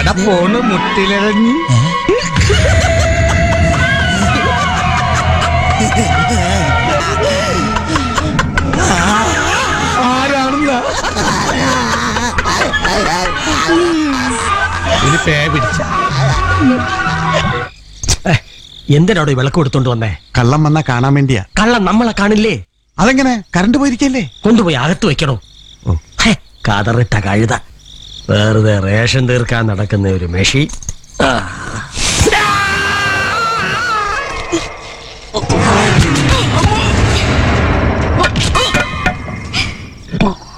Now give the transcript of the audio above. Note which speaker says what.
Speaker 1: അതാ പോണ് മുട്ടിലിറങ്ങി ആരാണെന്നാ ഇനി പേ പിടിച്ച
Speaker 2: എന്തിനാടോ ഈ വിളക്ക് കൊടുത്തോണ്ട് വന്നേ
Speaker 3: കള്ളം വന്നാ കാണാൻ വേണ്ടിയാ
Speaker 2: കള്ളം നമ്മളെ കാണില്ലേ
Speaker 3: അതെങ്ങനെ കറണ്ട് പോയിരിക്കല്ലേ
Speaker 2: കൊണ്ടുപോയി അകത്ത് വെക്കണോ ഹേ, കതറിട്ട കഴുത വെറുതെ റേഷൻ തീർക്കാൻ നടക്കുന്ന ഒരു മെഷി ആ.